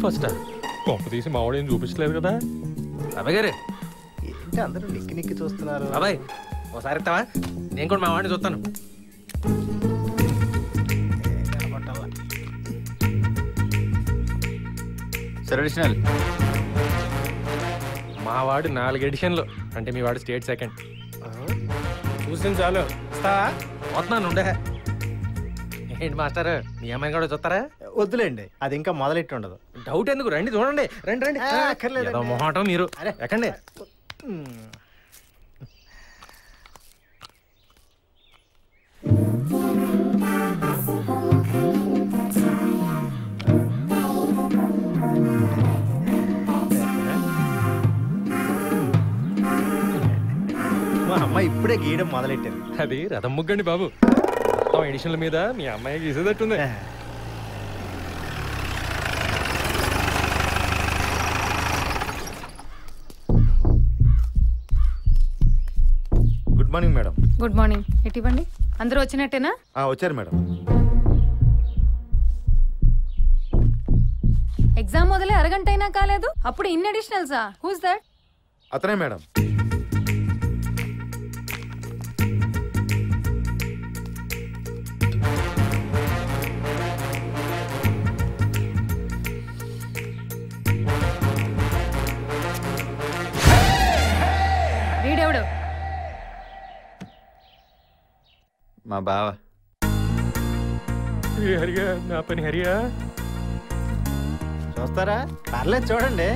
First కొంప తీసి మావాడు ఏం చూపించలేదు కదా అబ్బాయి గారు ఏంటి అందరూ నిక్కి నిక్కి చూస్తున్నారు బాబాయ్ ఒకసారి ఇస్తావా నేను కూడా మా వాడిని చూస్తాను సార్ అడిషనల్ మా వాడు నాలుగు ఎడిషన్లు అంటే మీ వాడు స్టేట్ సెకండ్ చూసింది చాలు ఇస్తావా వస్తున్నాను ఉండే ఏంటి మాస్టర్ మీ అమ్మాయిని కూడా చూస్తారా వద్దులేండి అది ఇంకా మొదలెట్టి ఉండదు డౌట్ ఎందుకు రండి చూడండి రండి రండి ఆ, అక్కర్లేదండి. ఏదో మొహాటం మీరు అరే. ఎక్కండి మా అమ్మ ఇప్పుడే గీయడం మొదలెట్టారు అది రథం ముగ్గండి బాబు మొత్తం ఎడిషన్ల మీద మీ అమ్మాయి గీసేటట్టుంది good morning madam good morning ఎటు ఇవ్వండి అందరూ వచ్చినట్టేనా ఆ, వచ్చారు మేడం ఎగ్జామ్ మొదలై అరగంట అయినా కాలేదు అప్పుడు ఇన్ అడిషనల్సా హూస్ దట్ అతనే మేడం వీడెవడు మా బావ ఏ హరియా నా పని హరియా చూస్తారా పర్లేదు చూడండి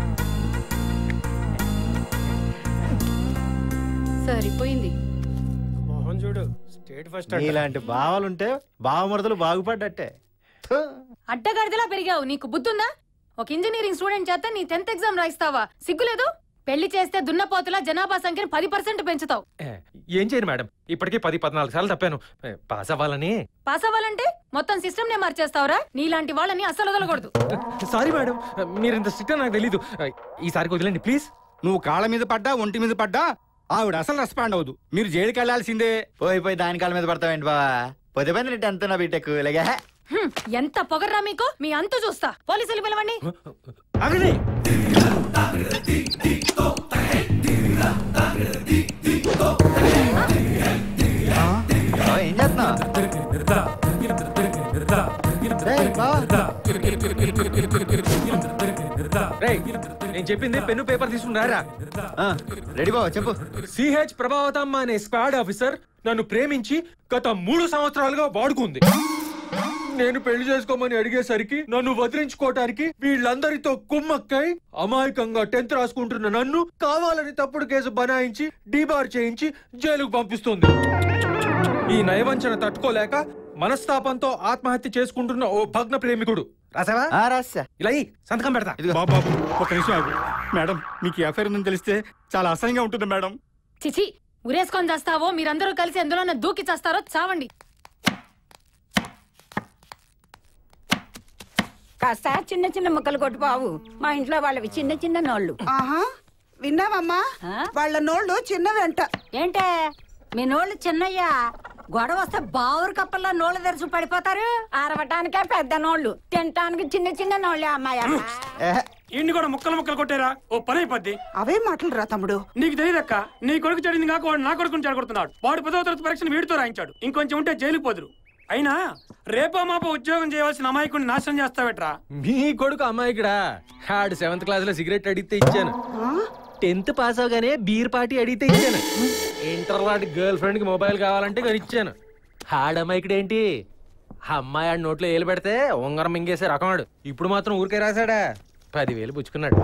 సరిపోయింది మోహన్ చూడు స్టేట్ ఫస్ట్ ఇలాంటి భావాలుంటే భావమరుదులు బాగుపడ్డట్టే థు. అడ్డగాడిదలా పెరిగావు నీకు బుద్ధుందా ఒక ఇంజనీరింగ్ స్టూడెంట్ చేత నీ టెన్త్ ఎగ్జామ్ రాయిస్తావా సిగ్గులేదు పెళ్లి చేస్తే దున్నపోతులా జనాభా సంఖ్యను పది పర్సెంట్ పెంచుతావు ఏ, ఏం చేయను మేడం ఇప్పటికే పది పద్నాలుగు సార్లు తప్పాను ఏ, పాస్ అవ్వాలని పాస్ అవ్వాలంటే మొత్తం సిస్టమ్ నే మార్చేస్తావురా నీలాంటి వాళ్ళని అస్సలు వదలకూడదు సారీ మేడం మీరు ఇంత స్ట్రిక్ట్ నాకు తెలీదు ఈసారి వదిలేండి ప్లీజ్ నువ్వు కాళ్ళ మీద పడ్డా ఒంటి మీద పడ్డా ఆవిడ అసలు రెస్పాండ్ అవ్వదు మీరు జైలుకి వెళ్లాల్సిందే పోయి పోయి దాని కాళ్ళ మీద పడతావేంటి బావా పొద్దు పది టెన్త్ నా బీటెక్ ఇలాగే హ్మ్, ఎంత పొగర్రా మీకు మీ అంతు చూస్తా పోలీసులు పిలవండి ఆగండి బావ, ఏం చేస్తున్నావు రేయ్, బావ. రేయ్, నేను చెప్పింది పెన్ను పేపర్ తీసుకుని రారా ఆ, రెడీ బావ చెప్పు సిహెచ్ ప్రభావతమ్మ అనే స్క్వాడ్ ఆఫీసర్ నన్ను ప్రేమించి గత మూడు సంవత్సరాలుగా వాడుకుంది నేను పెళ్లి చేసుకోమని అడిగేసరికి నన్ను వదిలించుకోవటానికి వీళ్ళందరితో కుమ్మక్కై అమాయకంగా టెన్త్ రాసుకుంటున్న నన్ను కావాలని తప్పుడు కేసు బనాయించి డీబార్ చేయించి జైలుకు పంపిస్తుంది ఈ నయవంచన తట్టుకోలేక మనస్తాపంతో ఆత్మహత్య చేసుకుంటున్న ఓ భగ్న ప్రేమికుడు రాసావా ఆ, రాసా ఇలా ఇయ్యి, సంతకం పెడతా ఇదిగో. బాబు బాబు ఒక నిమిషం ఆగు మేడం మీకు ఈ అఫైర్ ఉందని తెలిస్తే చాలా అసహ్యంగా ఉంటుంది మేడం చిచి ఉరేసుకొని చేస్తావో మీరందరూ కలిసి ఎందులో దూకి చేస్తారో చావండి కాస్త చిన్న చిన్న ముక్కలు కొట్టు బావు మా ఇంట్లో వాళ్ళవి చిన్న చిన్న నోళ్ళు ఆహా విన్నావమ్మా ఆ? వాళ్ళ నోళ్ళు చిన్నవంట ఏంటే మీ నోళ్ళు చిన్నయ్యా గొడవ వస్తే బావురు కప్పల్లో నోళ్ళు తెరుచు పడిపోతారు ఆరవటానికే పెద్ద నోళ్ళు తినటానికి చిన్న చిన్న నోళ్ళే అమ్మాయి ఇన్ని కూడా ముక్కలు ముక్కలు కొట్టారా ఓ పని అయిపోద్ది అవే మాటలు రా తమ్ముడు నీకు తెలియదక్క నీ కొడుకు చెడింది కాక వాడు నా కొడుకుని చెడగొడుతున్నాడు వాడు పదవ తరగతి పరీక్షను వీడితో రాయించాడు ఇంకొంచెం ఉంటే జైలుకు పోదురు అయినా రేపో మాపో ఉద్యోగం చేయవలసిన అమాయకుడిని నాశనం చేస్తావేట్రా మీ కొడుకు అమ్మాయికిడా ఆడు సెవెంత్ క్లాస్ లో సిగరెట్ అడిగితే ఇచ్చాను టెన్త్ పాస్ అవగానే బీర్ పార్టీ అడిగితే ఇచ్చాను ఇంటర్ లాంటి గర్ల్ ఫ్రెండ్ కి మొబైల్ కావాలంటే కానీ ఇచ్చాను ఆడ అమ్మాయికిడు ఏంటి ఆ అమ్మాయి ఆడి నోట్లో ఏలు పెడితే ఉంగరం మింగేసే రకమాడు ఇప్పుడు మాత్రం ఊరికే రాశాడా పదివేలు పుచ్చుకున్నాడు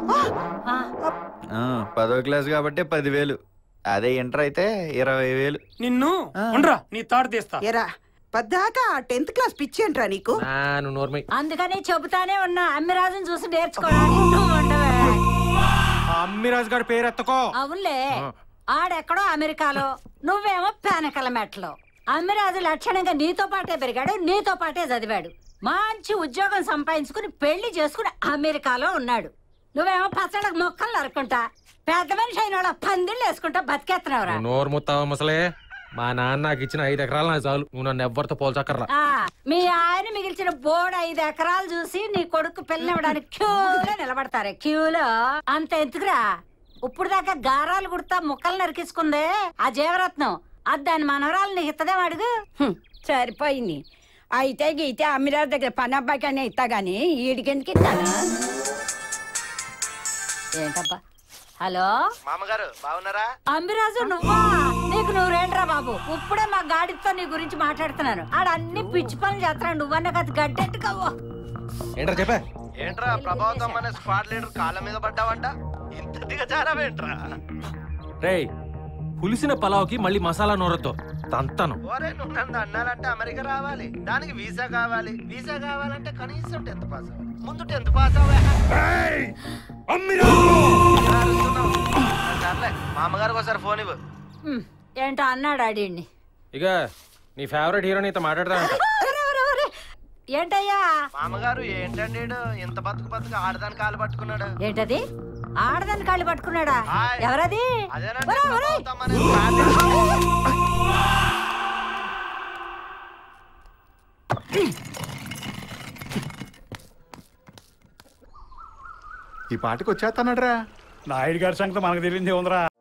ఆ, పదో క్లాస్ కాబట్టి పదివేలు అదే ఇంటర్ అయితే ఇరవై వేలు నిన్ను ఉండరా నీ తాడు తీస్తా ఎరా పద్దాకా టెన్త్ క్లాస్ పిచ్చేంట్రా నీకు నా నువ్వు నోర్మై అందుకని చెబుతానే ఉన్నా అమ్మిరాజుని చూసి నేర్చుకోవడానికి నువ్వు ఉండవే అమ్మిరాజు గారి పేరు ఎత్తకో అవునులే ఆడెక్కడో అమెరికాలో నువ్వేమో పేనకల మెట్లో అమ్మిరాజు లక్షణంగా నీతో పాటే పెరిగాడు నీతో పాటే చదివాడు మంచి ఉద్యోగం సంపాదించుకుని పెళ్లి చేసుకుని అమెరికాలో ఉన్నాడు నువ్వేమో పచ్చడికి మొక్కలు నరుకుంటా పెద్ద మనిషి అయిన వాళ్ళ పందిళ్ళు వేసుకుంటా బతికేస్తున్నావురా నోరు ముత్తావా ముసలే మా నాన్న నాకు ఇచ్చిన ఐదు ఎకరాలు నాకు చాలు నువ్వు నన్ను ఎవ్వరితో పోల్చక్కర్రా ఆ, మీ ఆయన మిగిల్చిన బోర్డు ఐదు ఎకరాలు చూసి నీ కొడుకు పెళ్ళివ్వడానికి క్యూలో నిలబడతారే క్యూలో అంత ఎందుకురా ఇప్పుడు దాకా గారాలు కుడతా ముక్కలు నరికించుకుందే ఆ జీవరత్నం అది దాని మనవరాలు నీకు ఇత్తదేం అడుగు హ్మ్, సరిపోయింది అయితే గీతే అమ్మిరాజు దగ్గర పని అబ్బాయికనే ఇస్తా గానీ ఈడికెందుకు ఇస్తాను ఏంటబ్బా హలో మామగారు బాగున్నారా అంబిరాజు నువ్వా నీకు నువ్వు రేండ్రా బాబు ఇప్పుడే మా గాడితో నీ గురించి మాట్లాడుతున్నాను ఆడ అన్ని పిచ్చి పనులు చేస్తున్నాడు నువ్వన్న కథ గడ్డెట్టుకోవో ఏంట్రా చెప్పా ఏంట్రా ప్రభావతం అనే స్క్వాడ్ లీడర్ కాళ్ళ మీద పడ్డావంట ఇంత దిగజారావేంట్రా రేయ్ పులిసిన పలావ్కి మళ్ళీ మసాలా నూరతో తంతను ఓరే నువ్వు నన్ను అన్నాలంటే అమెరికా రావాలి దానికి వీసా కావాలి వీసా కావాలంటే కనీసం టెన్త్ పాస్ అవ్వాలి ముందు టెన్త్ పాస్ అవ్వాలి సర్లే మా అమ్మగారికి ఒకసారి ఫోన్ ఇవ్వు హ్మ్, ఏంటో అన్నాడు ఆడిని ఇక నీ ఫేవరెట్ హీరో నీతో మాట్లాడతానంట ఏంటయ్యా మామగారు ఏంటండి ఈడు? ఇంత బతుకు బతుకు ఆడదాని కాలు పట్టుకున్నాడు ఏంటది ఆడదాన్ని కాళ్ళు పట్టుకున్నాడా హాయ్. ఎవరది అదేనండి ఒరేయ్, ఒరేయ్. ప్రభావతం అనే స్క్వాడ్ లీడర్. ఈ పాటకు వచ్చేస్తున్నాడు రా నాయుడు గారి సంగతి మనకు తెలియదు ఉందిరా